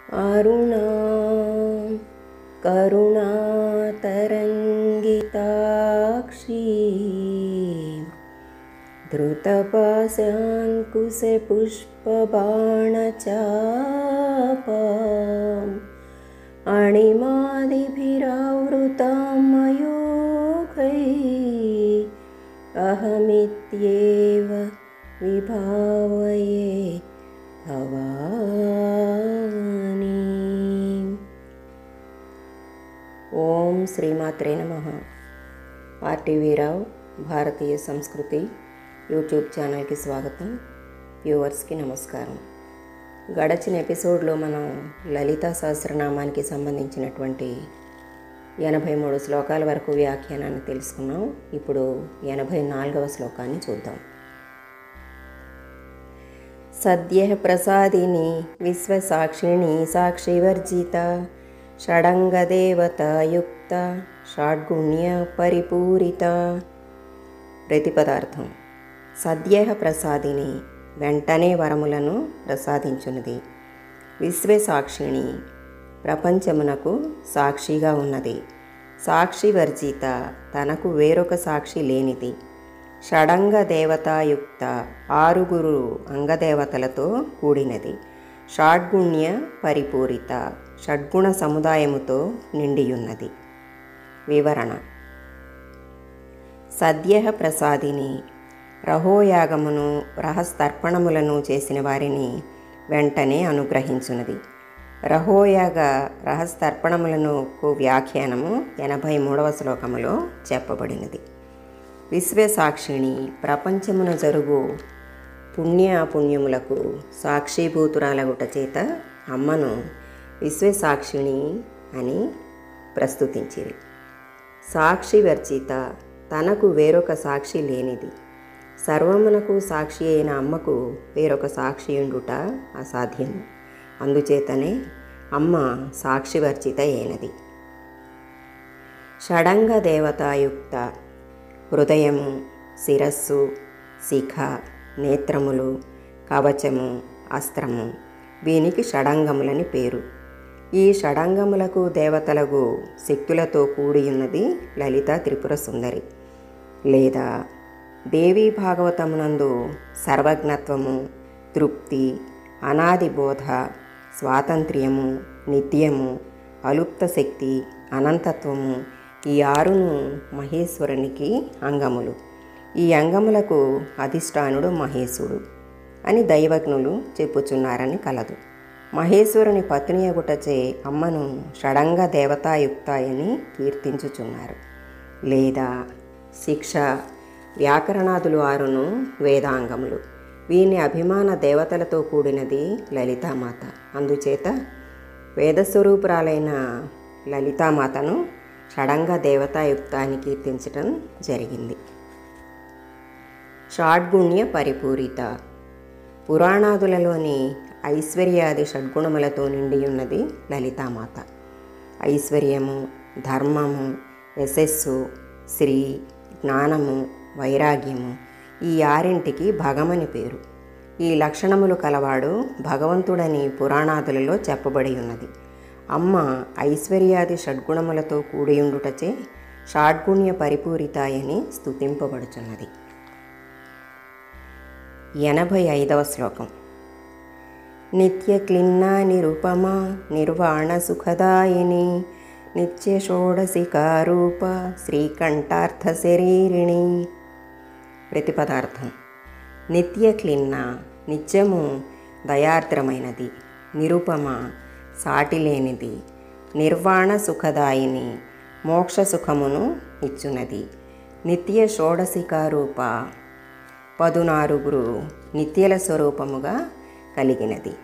अरुणा करुणातरङ्गिताक्षी धृतपाशाङ्कुशपुष्पबाणचापा अणिमादिभिरावृतां मयूखैः अहमित्येव विभावये भवानी ఓం శ్రీమాత్రే నమ ఆర్టీవీ రావు భారతీయ సంస్కృతి యూట్యూబ్ ఛానల్కి స్వాగతం వ్యూవర్స్కి నమస్కారం గడచిన ఎపిసోడ్లో మనం లలితా సహస్రనామానికి సంబంధించినటువంటి ఎనభై మూడు శ్లోకాల వరకు వ్యాఖ్యానాన్ని తెలుసుకున్నాం ఇప్పుడు ఎనభై నాలుగవ శ్లోకాన్ని చూద్దాం సద్య ప్రసాదిని విశ్వసాక్షిణి సాక్షివర్జిత షడంగదేవతాయుక్త షాడ్గుణ్య పరిపూరిత ప్రతిపదార్థం సద్య ప్రసాదిని వెంటనే వరములను ప్రసాదించున్నది విశ్వసాక్షిణి ప్రపంచమునకు సాక్షిగా ఉన్నది సాక్షి వర్జిత తనకు వేరొక సాక్షి లేనిది షడంగ దేవతాయుక్త ఆరుగురు అంగదేవతలతో కూడినది షాడ్గుణ్య పరిపూరిత షడ్గుణ సముదాయముతో నిండియున్నది వివరణ సద్య ప్రసాదిని రహోయాగమును రహస్తర్పణములను చేసిన వారిని వెంటనే అనుగ్రహించున్నది రహోయాగ రహస్తర్పణములను వ్యాఖ్యానము ఎనభై మూడవ శ్లోకములో చెప్పబడినది విశ్వసాక్షిణి ప్రపంచమున జరుగు పుణ్యాపుణ్యములకు సాక్షిభూతురాలగుట చేత అమ్మను విశ్వసాక్షిణి అని ప్రస్తుతించిరి సాక్షి వర్జిత తనకు వేరొక సాక్షి లేనిది సర్వమునకు సాక్షి అయిన అమ్మకు వేరొక సాక్షి ఉండుట అసాధ్యము అందుచేతనే అమ్మ సాక్షివర్జిత అయినది షడంగ దేవతాయుక్త హృదయము శిరస్సు శిఖ నేత్రములు కవచము అస్త్రము వీనికి షడంగములని పేరు ఈ షడంగములకు దేవతలకు శక్తులతో కూడియున్నది లలిత త్రిపుర సుందరి లేదా దేవీ భాగవతమునందు సర్వజ్ఞత్వము తృప్తి అనాది బోధ స్వాతంత్ర్యము నిత్యము అలుప్త శక్తి అనంతత్వము ఈ ఆరును మహేశ్వరునికి అంగములు ఈ అంగములకు అధిష్టానుడు మహేశుడు అని దైవజ్ఞులు చెప్పుచున్నారని కలదు మహేశ్వరుని పత్ని అగుటచే అమ్మను షడంగ దేవతాయుక్తాయని కీర్తించుచున్నారు లేదా శిక్ష వ్యాకరణాదులు ఆరును వేదాంగములు వీని అభిమాన దేవతలతో కూడినది లలితామాత అందుచేత వేదస్వరూపురాలైన లలితామాతను షడంగ దేవతాయుక్త అని కీర్తించటం జరిగింది షాడ్గుణ్య పరిపూరిత పురాణాదులలోని ఐశ్వర్యాది షడ్గుణములతో నిండి ఉన్నది లలితామాత ఐశ్వర్యము ధర్మము యశస్సు శ్రీ జ్ఞానము వైరాగ్యము ఈ ఆరింటికి భగమని పేరు ఈ లక్షణములు కలవాడు భగవంతుడని పురాణాదులలో చెప్పబడి ఉన్నది అమ్మ ఐశ్వర్యాది షడ్గుణములతో కూడియుండుటచే షాడ్గుణ్య పరిపూరితాయని స్తుతింపబడుచున్నది ఎనభై ఐదవ శ్లోకం నిత్య క్లిన్నా నిరుపమా నిర్వాణ సుఖదాయిని నిత్య షోడశికారూప శ్రీకంఠార్థ శరీరిణి ప్రతిపదార్థం నిత్య క్లిన్న నిత్యము దయార్ద్రమైనది నిరుపమ సాటిలేనిది నిర్వాణ సుఖదాయిని మోక్ష సుఖమును ఇచ్చున్నది నిత్య షోడశికారూప పదునారుగురు నిత్యల స్వరూపముగా కలిగినది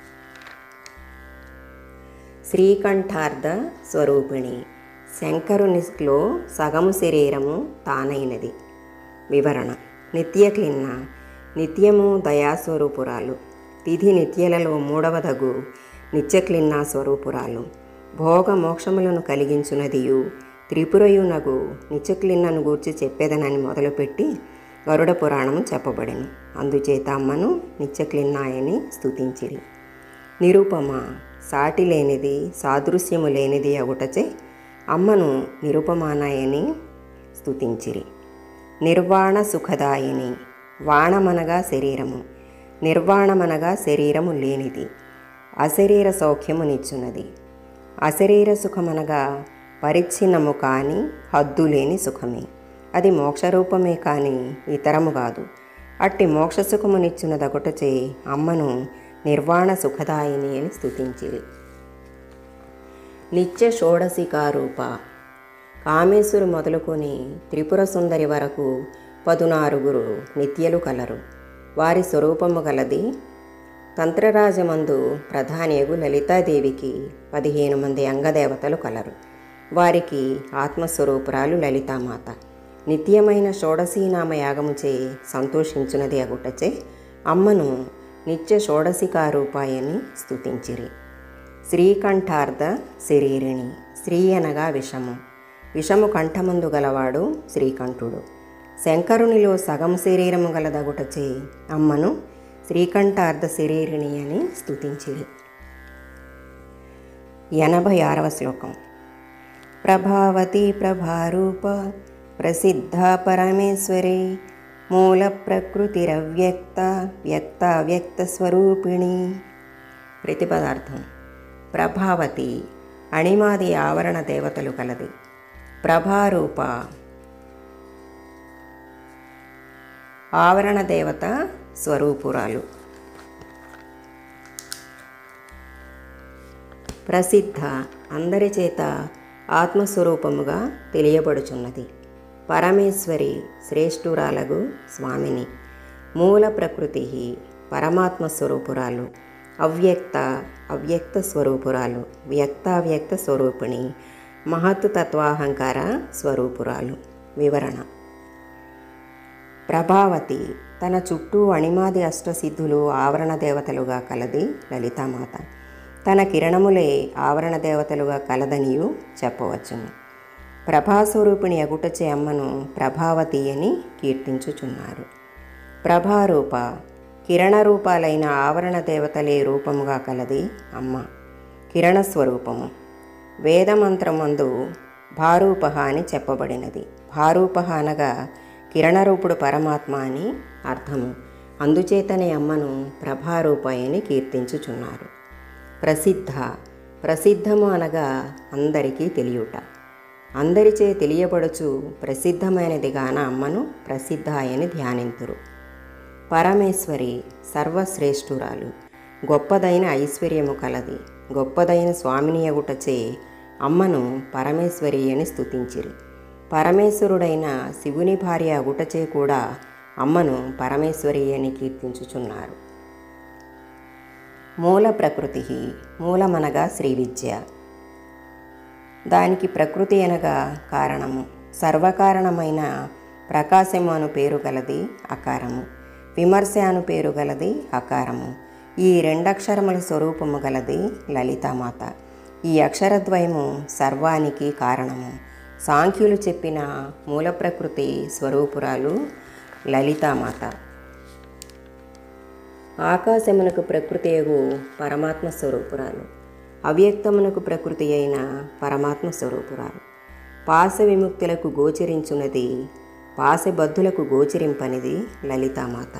శ్రీకంఠార్థ స్వరూపిణి శంకరునిలో సగము శరీరము తానైనది వివరణ నిత్య క్లిన్న నిత్యము దయాస్వరూపురాలు తిథి నిత్యలలో మూడవదగు నిత్యక్లిన్నా స్వరూపురాలు భోగ మోక్షములను కలిగించునదియు త్రిపురయునగు నిత్యక్లిన్నను గూర్చి చెప్పేదనని మొదలుపెట్టి గరుడ పురాణము చెప్పబడెను అందుచేత అమ్మను నిత్యక్లిన్నాయని స్తుతించిరి నిరుపమ సాటి లేనిది సాదృశ్యము లేనిది అగుటచే అమ్మను నిరుపమానాయని స్తుతించిరి నిర్వాణ సుఖదాయిని వాణమనగా శరీరము నిర్వాణమనగా శరీరము లేనిది అశరీర సౌఖ్యమునిచ్చున్నది అశరీర సుఖమనగా పరిచ్ఛిన్నము కాని హద్దు లేని సుఖమే అది మోక్షరూపమే కాని ఇతరము కాదు అట్టి మోక్ష సుఖమునిచ్చున్నదొకటచే అమ్మను నిర్వాణ సుఖదాయిని అని స్తుతించిరి నిత్య షోడశికారూప కామేశ్వరు మొదలుకొని త్రిపుర సుందరి వరకు పదునారుగురు నిత్యలు కలరు వారి స్వరూపము గలది తంత్రరాజమందు ప్రధానియగు లలితాదేవికి పదిహేను మంది అంగదేవతలు కలరు వారికి ఆత్మస్వరూపురాలు లలితామాత నిత్యమైన షోడశీనామ యాగముచే సంతోషించునది అగుటచే అమ్మను నిత్య షోడశికారూపాయని స్తుతించిరి శ్రీకంఠార్ధ శరీరిణి శ్రీ అనగా విషము విషము కంఠమందు గలవాడు శ్రీకంఠుడు శంకరునిలో సగం శరీరము గలదగుటచే అమ్మను శ్రీకంఠార్ధ శరీరిణి అని స్తుతించిరి ఎనభై ఆరవ శ్లోకం ప్రభావతి ప్రభారూప ప్రసిద్ధ పరమేశ్వరి మూల ప్రకృతిరవ్యక్త వ్యక్త వ్యక్త స్వరూపిణి ప్రతిపదార్థం ప్రభావతి అణిమాది ఆవరణ దేవతలు కలది ప్రభారూప ఆవరణ దేవత స్వరూపురాలు ప్రసిద్ధ అందరి చేత ఆత్మస్వరూపముగా తెలియబడుచున్నది పరమేశ్వరి శ్రేష్ఠురాలగు స్వామిని మూల ప్రకృతి పరమాత్మ స్వరూపురాలు అవ్యక్త అవ్యక్త స్వరూపురాలు వ్యక్తావ్యక్త స్వరూపిణి మహత్తు తత్వాహంకార స్వరూపురాలు వివరణ ప్రభావతి తన చుట్టూ అణిమాది అష్టసిద్ధులు ఆవరణ దేవతలుగా కలది లలితామాత తన కిరణములే ఆవరణ దేవతలుగా కలదనియు చెప్పవచ్చును ప్రభాస్వరూపిణి అగుటచే అమ్మను ప్రభావతి అని కీర్తించుచున్నారు ప్రభారూప కిరణ రూపాలైన ఆవరణ దేవతలే రూపముగా కలది అమ్మ కిరణ స్వరూపము వేదమంత్రమందు భారూపహ అని చెప్పబడినది భారూపహ అనగా కిరణరూపుడు పరమాత్మ అని అర్థము అందుచేతనే అమ్మను ప్రభారూప అని కీర్తించుచున్నారు ప్రసిద్ధ ప్రసిద్ధము అనగా అందరికీ తెలియుట అందరిచే తెలియబడుచు ప్రసిద్ధమైనది గాన అమ్మను ప్రసిద్ధ అని ధ్యానింతురు పరమేశ్వరి సర్వశ్రేష్ఠురాలు గొప్పదైన ఐశ్వర్యము కలది గొప్పదైన స్వామిని అగుటచే అమ్మను పరమేశ్వరి అని స్తుతించిరి పరమేశ్వరుడైన శివుని భార్య అగుటచే కూడా అమ్మను పరమేశ్వరి అని కీర్తించుచున్నారు మూల ప్రకృతి మూలమనగా శ్రీ విద్య దానికి ప్రకృతి అనగా కారణము సర్వకారణమైన ప్రకాశము అను పేరు గలది అకారము విమర్శ అను పేరు గలది అకారము ఈ రెండక్షరముల స్వరూపము గలది లలితామాత ఈ అక్షరద్వయము సర్వానికి కారణము సాంఖ్యులు చెప్పిన మూల ప్రకృతి స్వరూపురాలు లలితామాత ఆకాశమునకు ప్రకృతి అగు పరమాత్మ స్వరూపురాలు అవ్యక్తమునకు ప్రకృతి అయిన పరమాత్మ స్వరూపురాలు పాస విముక్తులకు గోచరించున్నది పాసబద్ధులకు గోచరింపనిది లలితామాత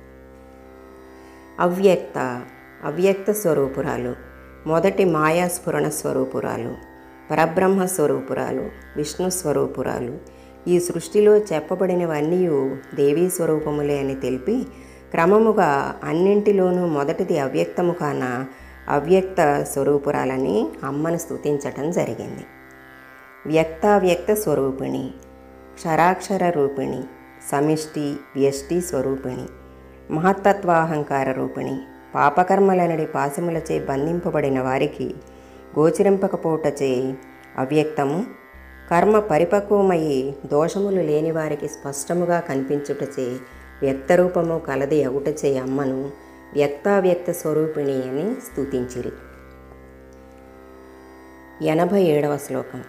అవ్యక్త అవ్యక్త స్వరూపురాలు మొదటి మాయా స్ఫురణ స్వరూపురాలు పరబ్రహ్మ స్వరూపురాలు విష్ణు స్వరూపురాలు ఈ సృష్టిలో చెప్పబడినవన్నీ దేవీ స్వరూపములే అని తెలిపి క్రమముగా అన్నింటిలోనూ మొదటిది అవ్యక్తము కాన అవ్యక్త స్వరూపురాలని అమ్మను స్తుతించటం జరిగింది వ్యక్తావ్యక్త స్వరూపిణి క్షరాక్షర రూపిణి సమిష్టి వ్యష్టి స్వరూపిణి మహత్తత్వాహంకార రూపిణి పాపకర్మలనడి పాశములచే బంధింపబడిన వారికి గోచరింపకపోవటచే అవ్యక్తము కర్మ పరిపక్వమయ్యి దోషములు లేని వారికి స్పష్టముగా కనిపించుటచే వ్యక్తరూపము కలది అగుటచే అమ్మను వ్యక్తావ్యక్త స్వరూపిణి అని స్తుతించిరి ఎనభై ఏడవ శ్లోకం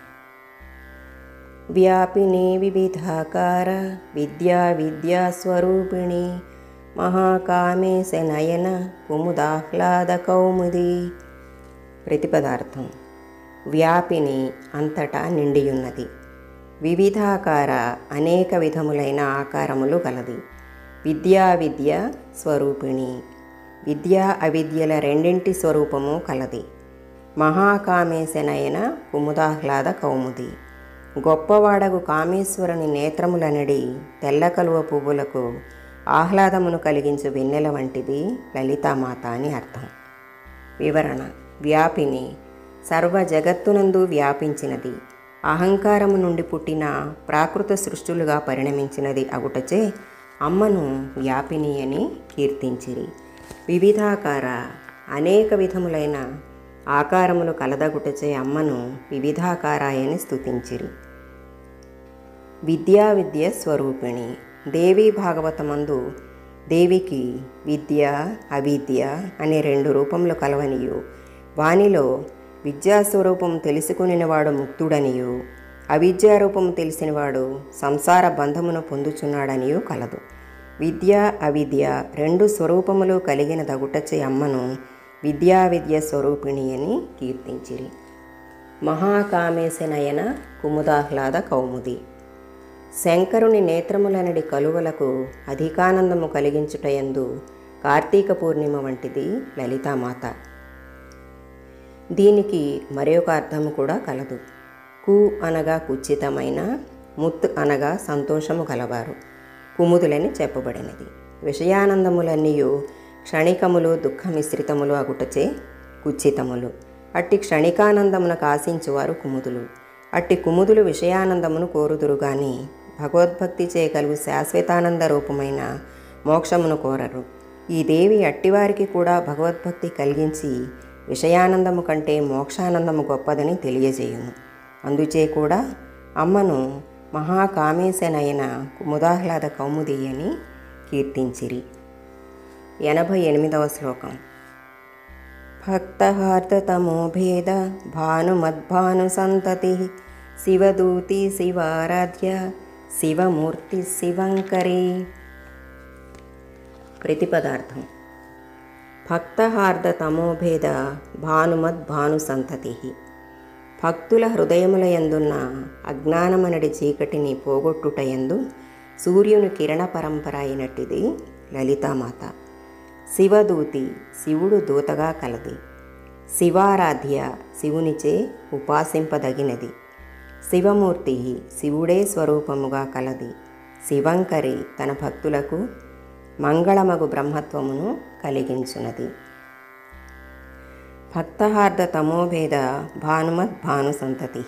వ్యాపిని వివిధాకార విద్యా విద్యా స్వరూపిణి మహాకామేశ నయన కుముదాహ్లాద కౌముది ప్రతిపదార్థం వ్యాపిని అంతటా నిండియున్నది వివిధాకార అనేక విధములైన ఆకారములు గలది విద్యా విద్య స్వరూపిణి విద్యా అవిద్యల రెండింటి స్వరూపము కలది మహాకామేశనయన కుముదాహ్లాద కౌముది గొప్పవాడగు కామేశ్వరుని నేత్రములనడి తెల్ల కలువ పువ్వులకు ఆహ్లాదమును కలిగించు వెన్నెల వంటిది లలితామాత అని అర్థం వివరణ వ్యాపిని సర్వ జగత్తునందు వ్యాపించినది అహంకారము నుండి పుట్టిన ప్రాకృత సృష్టులుగా పరిణమించినది అగుటచే అమ్మను వ్యాపిని అని కీర్తించిరి వివిధాకార అనేక విధములైన ఆకారములు కలదగుటచే అమ్మను వివిధాకారాయని స్తుతించిరి విద్యా విద్య స్వరూపిణి దేవీ భాగవతమందు దేవికి విద్య అవిద్య అనే రెండు రూపములు కలవనియు వానిలో విద్యాస్వరూపం తెలుసుకునినవాడు ముక్తుడనియు అవిద్యారూపం తెలిసినవాడు సంసార బంధమును పొందుచున్నాడనియు కలదు విద్య అవిద్య రెండు స్వరూపములు కలిగిన దగుటచే అమ్మను విద్యా విద్య స్వరూపిణి అని కీర్తించిరి మహాకామేశనయన కుముదాహ్లాద కౌముది శంకరుని నేత్రములనడి కలువలకు అధికానందము కలిగించుటయందు కార్తీక పూర్ణిమ వంటిది లలితామాత దీనికి మరొక అర్థము కూడా కలదు కు అనగా కుచితమైన ముత్ అనగా సంతోషము కలవారు కుముదులని చెప్పబడినది విషయానందములన్నీయు క్షణికములు దుఃఖమిశ్రితములు అగుటచే కుచితములు అట్టి క్షణికానందమున కాశించువారు కుముదులు అట్టి కుముదులు విషయానందమును కోరుదురు గాని భగవద్భక్తి చేయగలుగు శాశ్వతానంద రూపమైన మోక్షమును కోరరు ఈ దేవి అట్టివారికి కూడా భగవద్భక్తి కలిగించి విషయానందము కంటే మోక్షానందము గొప్పదని తెలియజేయును అందుచే కూడా అమ్మను మహాకామేశనైన కుముదాహ్లాద కౌముది అని కీర్తించిరి ఎనభై ఎనిమిదవ శ్లోకం భక్తహార్దతమో భేద భానుమద్భాను సంతతి శివదూతి శివారాధ్య శివమూర్తి శివంకరి ప్రతిపదార్థం భక్తహార్ద తమోభేద భానుమద్ భాను సంతతి భక్తుల హృదయములయందున్న అజ్ఞానమనడి చీకటిని పోగొట్టుటయందు సూర్యుని కిరణ పరంపర అయినట్టిది లలితామాత శివదూతి శివుడు దూతగా కలది శివారాధ్య శివునిచే ఉపాసింపదగినది శివమూర్తి శివుడే స్వరూపముగా కలది శివంకరి తన భక్తులకు మంగళమగు బ్రహ్మత్వమును కలిగించున్నది భక్తహార్ద తమోభేద భానుమత్ భాను సంతతి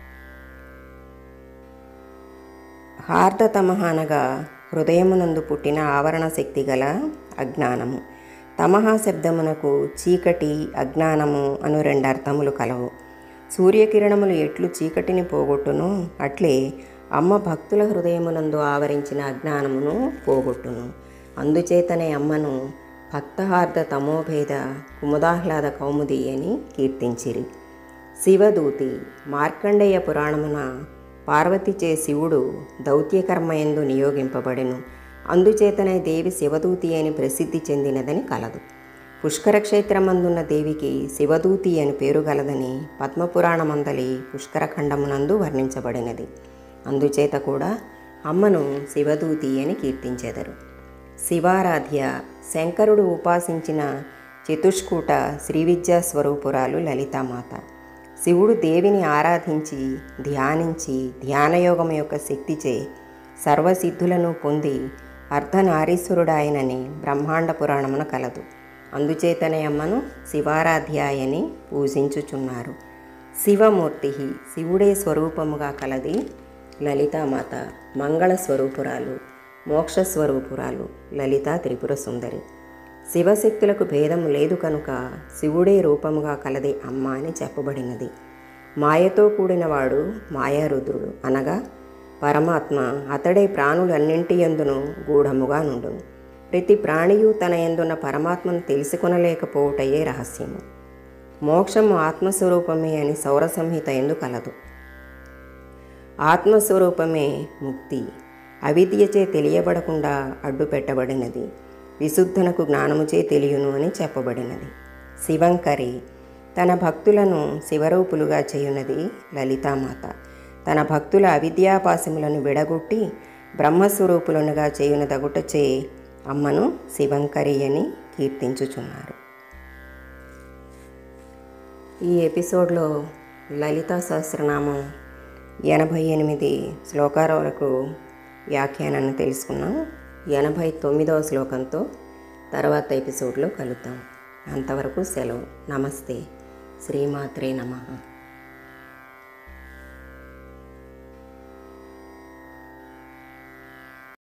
హార్దతమః అనగా హృదయమునందు పుట్టిన ఆవరణ శక్తి గల అజ్ఞానము తమహ శబ్దమునకు చీకటి అజ్ఞానము అను రెండు అర్థములు కలవు సూర్యకిరణములు ఎట్లు చీకటిని పోగొట్టును అట్లే అమ్మ భక్తుల హృదయమునందు ఆవరించిన అజ్ఞానమును పోగొట్టును అందుచేతనే అమ్మను భక్తహార్ద తమోభేద కుముదాహ్లాద కౌముది అని కీర్తించిరి శివదూతి మార్కండేయ పురాణమున పార్వతిచే శివుడు దౌత్యకర్మయందు నియోగింపబడెను అందుచేతనే దేవి శివదూతి అని ప్రసిద్ధి చెందినదని కలదు పుష్కర క్షేత్రమందున్న దేవికి శివదూతి అని పేరు గలదని పద్మపురాణమందలి పుష్కరఖండమునందు వర్ణించబడినది అందుచేత కూడా అమ్మను శివదూతి అని కీర్తించెదరు శివారాధ్య శంకరుడు ఉపాసించిన చతుష్కూట శ్రీవిద్యా స్వరూపురాలు లలితామాత శివుడు దేవిని ఆరాధించి ధ్యానించి ధ్యానయోగం యొక్క శక్తిచే సర్వసిద్ధులను పొంది అర్ధనారీశ్వరుడాయనని బ్రహ్మాండ పురాణమున కలదు అందుచేతనే అమ్మను శివారాధ్యాయని పూజించుచున్నారు శివమూర్తి శివుడే స్వరూపముగా కలది లలితామాత మంగళ స్వరూపురాలు మోక్ష స్వరూపురాలు లలిత త్రిపుర సుందరి శివశక్తులకు భేదం లేదు కనుక శివుడే రూపముగా కలది అమ్మ అని చెప్పబడినది మాయతో కూడినవాడు మాయారుద్రుడు అనగా పరమాత్మ అతడే ప్రాణులన్నింటి ఎందును గూఢముగా నుండును ప్రతి ప్రాణియు తన ఎందున్న పరమాత్మను తెలుసుకొనలేకపోవుటయే రహస్యము మోక్షము ఆత్మస్వరూపమే అని సౌర సంహిత ఎందు కలదు ఆత్మస్వరూపమే ముక్తి అవిద్యచే తెలియబడకుండా అడ్డు పెట్టబడినది విశుద్ధునకు జ్ఞానముచే తెలియను అని చెప్పబడినది శివంకరి తన భక్తులను శివరూపులుగా చేయున్నది లలితామాత తన భక్తుల అవిద్యాపాసములను విడగొట్టి బ్రహ్మస్వరూపులనుగా చేయునదగుటచే అమ్మను శివంకరి అని కీర్తించుచున్నారు ఈ ఎపిసోడ్లో లలితా సహస్రనామం ఎనభై ఎనిమిది శ్లోకాల వరకు వ్యాఖ్యానాన్ని తెలుసుకున్నాం ఎనభై తొమ్మిదవ శ్లోకంతో తర్వాత ఎపిసోడ్లో కలుద్దాం అంతవరకు సెలవు నమస్తే శ్రీమాత్రే నమః